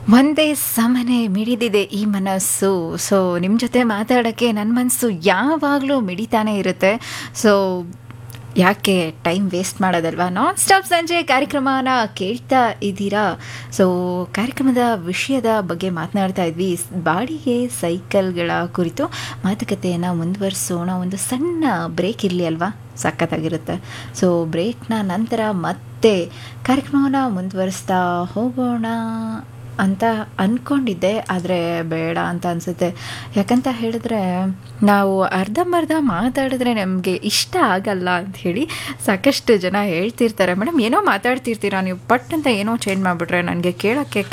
ಒಂದೇ ಸಮನೆ ಮಿಡಿದಿದೆ ಈ ಮನಸ್ಸು ಸೊ ನಿಮ್ಮ ಜೊತೆ ಮಾತಾಡೋಕ್ಕೆ ನನ್ನ ಮನಸ್ಸು ಯಾವಾಗಲೂ ಮಿಡಿತಾನೆ ಇರುತ್ತೆ ಸೊ ಯಾಕೆ ಟೈಮ್ ವೇಸ್ಟ್ ಮಾಡೋದಲ್ವಾ ನಾನ್ ಸ್ಟಾಪ್ ಸಂಜೆ ಕಾರ್ಯಕ್ರಮನ ಕೇಳ್ತಾ ಇದ್ದೀರಾ ಸೊ ಕಾರ್ಯಕ್ರಮದ ವಿಷಯದ ಬಗ್ಗೆ ಮಾತನಾಡ್ತಾ ಇದ್ವಿ ಬಾಡಿಗೆ ಸೈಕಲ್ಗಳ ಕುರಿತು ಮಾತುಕತೆಯನ್ನು ಮುಂದುವರಿಸೋಣ ಒಂದು ಸಣ್ಣ ಬ್ರೇಕ್ ಇರಲಿ ಅಲ್ವಾ ಸಖತ್ತಾಗಿರುತ್ತೆ ಸೊ ಬ್ರೇಕ್ನ ನಂತರ ಮತ್ತೆ ಕಾರ್ಯಕ್ರಮವನ್ನು ಮುಂದುವರಿಸ್ತಾ ಹೋಗೋಣ ಅಂತ ಅಂದ್ಕೊಂಡಿದ್ದೆ ಆದರೆ ಬೇಡ ಅಂತ ಅನಿಸುತ್ತೆ ಯಾಕಂತ ಹೇಳಿದ್ರೆ ನಾವು ಅರ್ಧಂಬರ್ಧ ಮಾತಾಡಿದ್ರೆ ನಮಗೆ ಇಷ್ಟ ಆಗಲ್ಲ ಅಂತ ಹೇಳಿ ಸಾಕಷ್ಟು ಜನ ಹೇಳ್ತಿರ್ತಾರೆ ಮೇಡಮ್ ಏನೋ ಮಾತಾಡ್ತಿರ್ತೀರಾ ನೀವು ಪಟ್ ಅಂತ ಏನೋ ಚೇಂಜ್ ಮಾಡಿಬಿಟ್ರೆ ನನಗೆ ಕೇಳೋಕ್ಕೆ